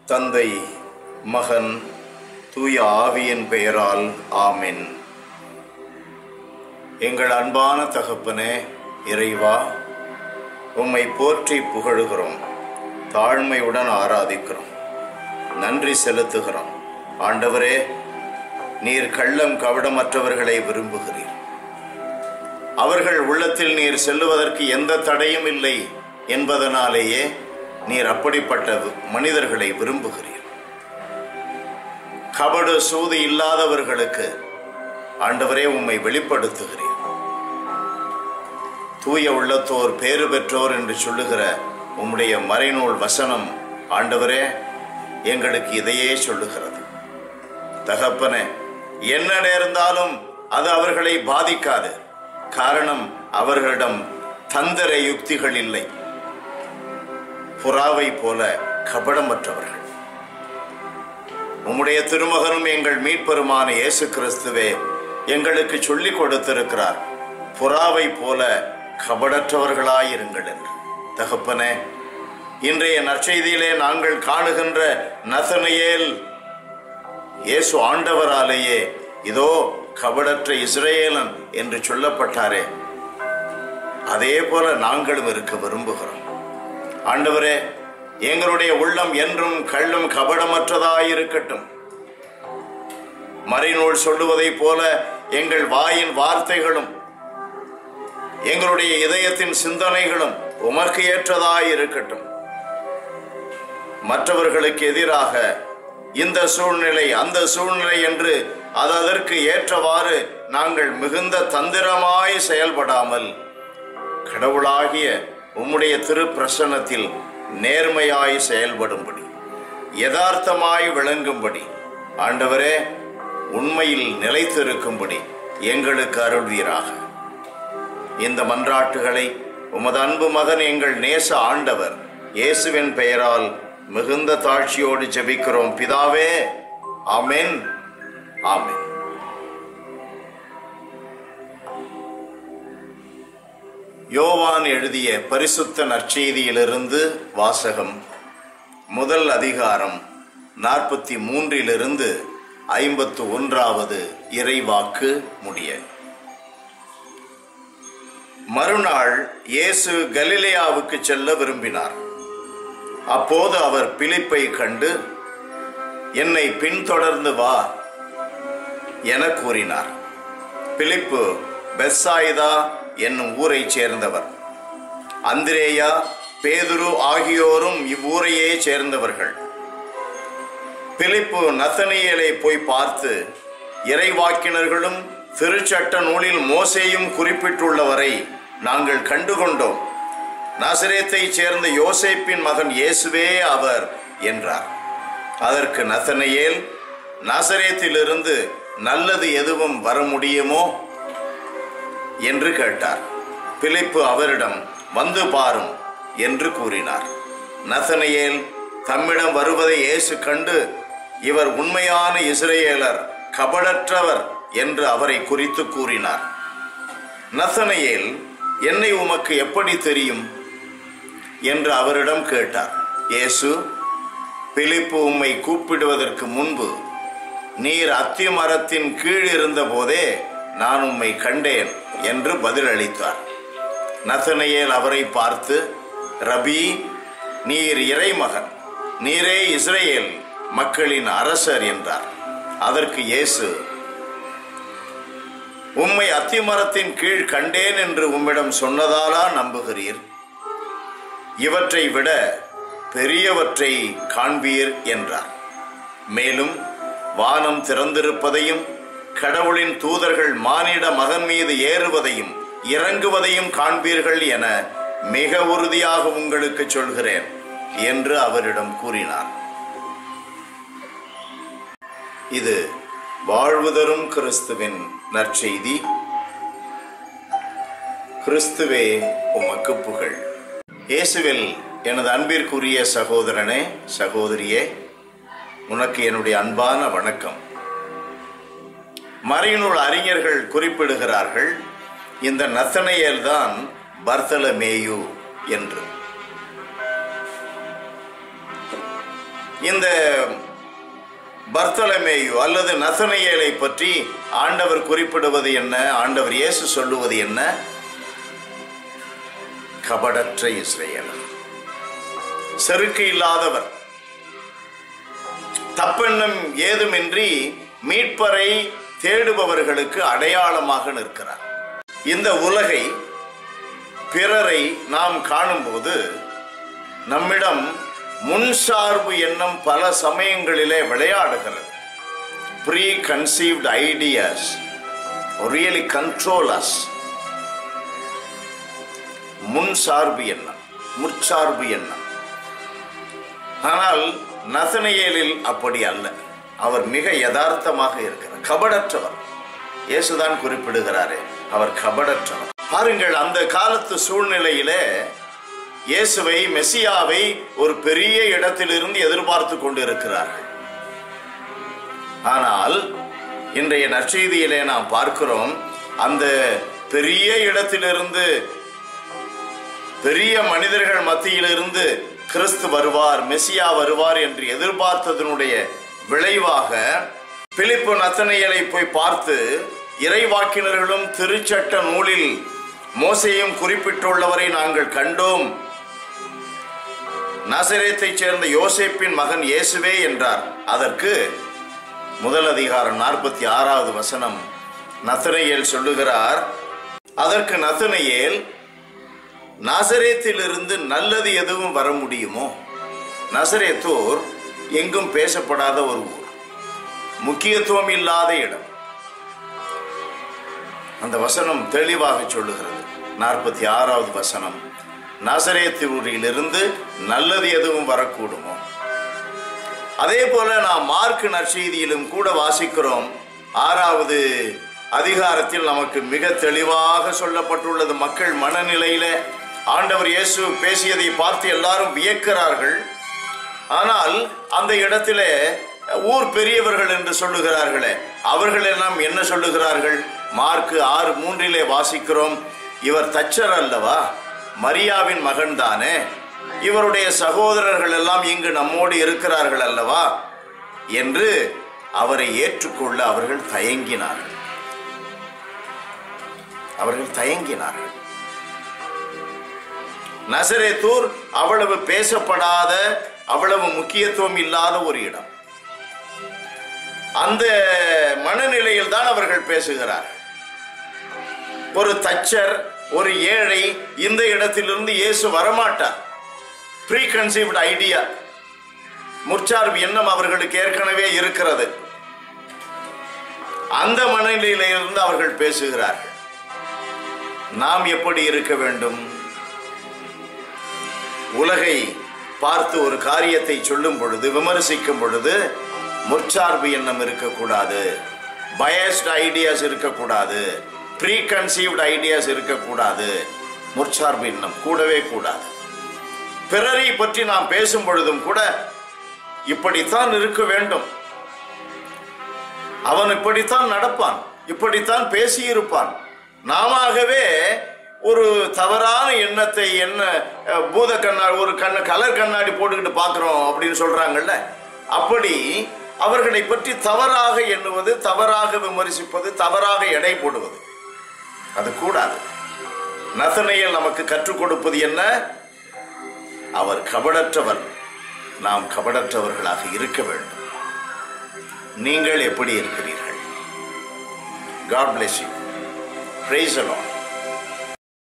தந்தை மகன் தூய ஆவியின் பெயரால் ஆமென் எங்கள் அன்பான தகப்பனே இறைவா உம்மை போற்றி புகழுகிறோம் தாழ்மையுடன் ஆராதிக்கிறோம் நன்றி செலுத்துகிறோம் ஆண்டவரே நீர் கள்ளம் கவடமற்றவர்களை விரும்புகிறீர் அவர்கள் உள்ளத்தில் நீர் செல்லுவதற்கு எந்த தடையும் இல்லை என்பதனாலேயே நீர் அப்படிப்பட்ட மனிதர்களை விரும்புகிறீர் கபடு சூது இல்லாதவர்களுக்கு ஆண்டவரே உம்மை வெளிப்படுத்துகிறீர் தூய உள்ளத்தோர் பேறு பெற்றோர் என்று சொல்லுகிற உம்முடைய மறைநூல் வசனம் ஆண்டவரே எங்களுக்கு இதையே சொல்லுகிறது தகப்பனே என்ன நேர்ந்தாலும் அது அவர்களை பாதிக்காது காரணம் அவர்களிடம் தந்திர யுக்திகள் இல்லை புறாவை போல கபடமற்றவர்கள் உம்முடைய திருமகனும் எங்கள் மீட்பெருமான இயேசு கிறிஸ்துவே எங்களுக்கு சொல்லிக் கொடுத்திருக்கிறார் புறாவை போல கபடற்றவர்களாயிருங்கள் என்று தகப்பனே இன்றைய நற்செய்தியிலே நாங்கள் காணுகின்ற நசனையேல் இயேசு ஆண்டவராலேயே இதோ கபடற்ற இஸ்ரேலன் என்று சொல்லப்பட்டாரே அதே போல நாங்களும் இருக்க விரும்புகிறோம் ஆண்டவரே எங்களுடைய உள்ளம் என்றும் கள்ளும் கபடமற்றதாயிருக்கட்டும் மறைநூல் சொல்லுவதைப் போல எங்கள் வாயின் வார்த்தைகளும் எங்களுடைய இதயத்தின் சிந்தனைகளும் உமக்கு ஏற்றதாயிருக்கட்டும் மற்றவர்களுக்கு எதிராக இந்த சூழ்நிலை அந்த சூழ்நிலை என்று அது அதற்கு ஏற்றவாறு நாங்கள் மிகுந்த தந்திரமாய் செயல்படாமல் கடவுளாகிய உம்முடைய திருப்பிரசன்னத்தில் நேர்மையாய் செயல்படும்படி யதார்த்தமாய் விளங்கும்படி ஆண்டவரே உண்மையில் நிலைத்திருக்கும்படி எங்களுக்கு அருள்வீராக இந்த மன்றாட்டுகளை உமது அன்பு மகன் எங்கள் நேச ஆண்டவர் இயேசுவின் பெயரால் மிகுந்த தாழ்ச்சியோடு ஜெபிக்கிறோம் பிதாவே ஆமென் ஆமென் யோவான் எழுதிய பரிசுத்த நற்செய்தியிலிருந்து வாசகம் முதல் அதிகாரம் நாற்பத்தி மூன்றிலிருந்து ஐம்பத்து ஒன்றாவது இறைவாக்கு முடிய மறுநாள் இயேசு கலிலேயாவுக்கு செல்ல விரும்பினார் அப்போது அவர் பிலிப்பை கண்டு என்னை பின்தொடர்ந்து வா என கூறினார் பிலிப்பு பெஸ்ஸாயிதா என்னும் ஊரைச் சேர்ந்தவர் அந்திரேயா பேதுரு ஆகியோரும் இவ்வூரையே சேர்ந்தவர்கள் பிலிப்பு நத்தனியலை போய் பார்த்து இறைவாக்கினர்களும் திருச்சட்ட நூலில் மோசேயும் குறிப்பிட்டுள்ளவரை நாங்கள் கண்டுகொண்டோம் நசரேத்தைச் சேர்ந்த யோசேப்பின் மகன் இயேசுவே அவர் என்றார் அதற்கு நத்தனையேல் நசரேத்திலிருந்து நல்லது எதுவும் வர முடியுமோ என்று கேட்டார் பிலிப்பு அவரிடம் வந்து பாரும் என்று கூறினார் நசனையேல் தம்மிடம் வருவதை இயேசு கண்டு இவர் உண்மையான இஸ்ரேலர் கபடற்றவர் என்று அவரை குறித்து கூறினார் நசனையேல் என்னை உமக்கு எப்படி தெரியும் என்று அவரிடம் கேட்டார் இயேசு பிலிப்பு உம்மை கூப்பிடுவதற்கு முன்பு நீர் அத்தி மரத்தின் கீழ் இருந்த போதே நான் உம்மை கண்டேன் என்று பதிலளித்தார் நசனையேல் அவரை பார்த்து ரபி நீர் இறைமகன் நீரே இஸ்ரேல் மக்களின் அரசர் என்றார் அதற்கு இயேசு உம்மை அத்திமரத்தின் கீழ் கண்டேன் என்று உம்மிடம் சொன்னதாலா நம்புகிறீர் இவற்றை விட பெரியவற்றை காண்பீர் என்றார் மேலும் வானம் திறந்திருப்பதையும் கடவுளின் தூதர்கள் மானிட மகன் மீது ஏறுவதையும் இறங்குவதையும் காண்பீர்கள் என மிக உறுதியாக உங்களுக்கு சொல்கிறேன் என்று அவரிடம் கூறினார் இது வாழ்வுதரும் கிறிஸ்துவின் நற்செய்தி கிறிஸ்துவே உமக்கு புகழ் இயேசுவில் எனது அன்பிற்குரிய சகோதரனே சகோதரியே உனக்கு என்னுடைய அன்பான வணக்கம் மறைநூல் அறிஞர்கள் குறிப்பிடுகிறார்கள் இந்த நத்தனையல் தான் பர்தலமேயு என்று இந்த பர்த்தலமேயு அல்லது நசனையேலை பற்றி ஆண்டவர் குறிப்பிடுவது என்ன ஆண்டவர் இயேசு சொல்லுவது என்ன கபடற்ற இஸ்ரேலர் செருக்கு இல்லாதவர் தப்பெண்ணம் ஏதுமின்றி மீட்பரை தேடுபவர்களுக்கு அடையாளமாக நிற்கிறார் இந்த உலகை பிறரை நாம் காணும்போது நம்மிடம் முன்சார்பு எண்ணம் பல சமயங்களிலே விளையாடுகிறது pre conceived ideas really control as முன்சார்பு எண்ணம் முற்சார்பு எண்ணம் ஆனால் நசனையேலில் அப்படி அல்ல அவர் மிக யதார்த்தமாக இருக்கிறார் கபடற்றவர் இயேசுதான் குறிப்பிடுகிறாரே அவர் கபடற்றவர் பாருங்கள் அந்த காலத்து சூழ்நிலையிலே இயேசுவை மெசியாவை ஒரு பெரிய இடத்திலிருந்து எதிர்பார்த்து கொண்டிருக்கிறார்கள் ஆனால் இன்றைய நற்செய்தியிலே நாம் பார்க்கிறோம் அந்த பெரிய இடத்திலிருந்து பெரிய மனிதர்கள் மத்தியிலிருந்து கிறிஸ்து வருவார் மெசியா வருவார் என்று எதிர்பார்த்ததனுடைய விளைவாக பிலிப்பு நத்தனையலை போய் பார்த்து இறைவாக்கினர்களும் திருச்சட்ட நூலில் மோசையும் குறிப்பிட்டுள்ளவரை நாங்கள் கண்டோம் நசரேத்தைச் சேர்ந்த யோசேப்பின் மகன் இயேசுவே என்றார் அதற்கு முதல் அதிகாரம் நாற்பத்தி ஆறாவது வசனம் நத்தனையேல் சொல்லுகிறார் அதற்கு நத்தனையேல் நசரேத்திலிருந்து நல்லது எதுவும் வர முடியுமோ நசரேத்தூர் எங்கும் பேசப்படாத ஒரு ஊர் முக்கியத்துவம் இல்லாத இடம் அந்த வசனம் தெளிவாக சொல்லுகிறது நாற்பத்தி ஆறாவது வசனம் நசரேத்தூரிலிருந்து நல்லது எதுவும் வரக்கூடுமோ அதே போல நாம் மார்க் நற்செய்தியிலும் கூட வாசிக்கிறோம் ஆறாவது அதிகாரத்தில் நமக்கு மிக தெளிவாக சொல்லப்பட்டுள்ளது மக்கள் மனநிலையில ஆண்டவர் இயேசு பேசியதை பார்த்து எல்லாரும் வியக்கிறார்கள் ஆனால் அந்த இடத்திலே ஊர் பெரியவர்கள் என்று சொல்லுகிறார்களே அவர்கள் எல்லாம் என்ன சொல்லுகிறார்கள் மார்க்கு ஆறு மூன்றிலே வாசிக்கிறோம் இவர் தச்சர் அல்லவா மரியாவின் மகன் தானே இவருடைய சகோதரர்கள் எல்லாம் இங்கு நம்மோடு இருக்கிறார்கள் அல்லவா என்று அவரை ஏற்றுக்கொள்ள அவர்கள் தயங்கினார்கள் அவர்கள் தயங்கினார்கள் நசரேத்தூர் அவ்வளவு பேசப்படாத அவ்வளவு முக்கியத்துவம் இல்லாத ஒரு இடம் அந்த மனநிலையில் தான் அவர்கள் பேசுகிறார்கள் ஒரு தச்சர் ஒரு ஏழை இந்த இடத்திலிருந்து இயேசு வரமாட்டார் ப்ரீ கன்சீவ்ட் ஐடியா முற்சார்பு எண்ணம் அவர்களுக்கு ஏற்கனவே இருக்கிறது அந்த மனநிலையிலிருந்து அவர்கள் பேசுகிறார்கள் நாம் எப்படி இருக்க வேண்டும் உலகை பார்த்து ஒரு காரியத்தை சொல்லும் பொழுது விமர்சிக்கும் பொழுது முற்சார்பு எண்ணம் இருக்கக்கூடாது பயஸ்ட் ஐடியாஸ் இருக்கக்கூடாது ப்ரீ கன்சீவ்ட் ஐடியாஸ் இருக்கக்கூடாது முற்சார்பு எண்ணம் கூடவே கூடாது பிறரை பற்றி நாம் பேசும் பொழுதும் கூட இப்படித்தான் இருக்க வேண்டும் அவன் இப்படித்தான் நடப்பான் இப்படித்தான் பேசியிருப்பான் நாமவே ஒரு தவறான எண்ணத்தை என்ன அஹ், பூத கண்ணாடி ஒரு கண்ண கலர் கண்ணாடி போட்டுக்கிட்டு பார்க்குறோம் அப்படின்னு சொல்றாங்கல்ல அப்படி அவர்களை பற்றி தவறாக எண்ணுவது தவறாக விமர்சிப்பது தவறாக எடை போடுவது அது கூடாது நசனையில் நமக்கு கற்றுக் கொடுப்பது என்ன அவர் கபடற்றவர் நாம் கபடற்றவர்களாக இருக்க வேண்டும் நீங்கள் எப்படி இருக்கிறீர்கள் God bless you praise the lord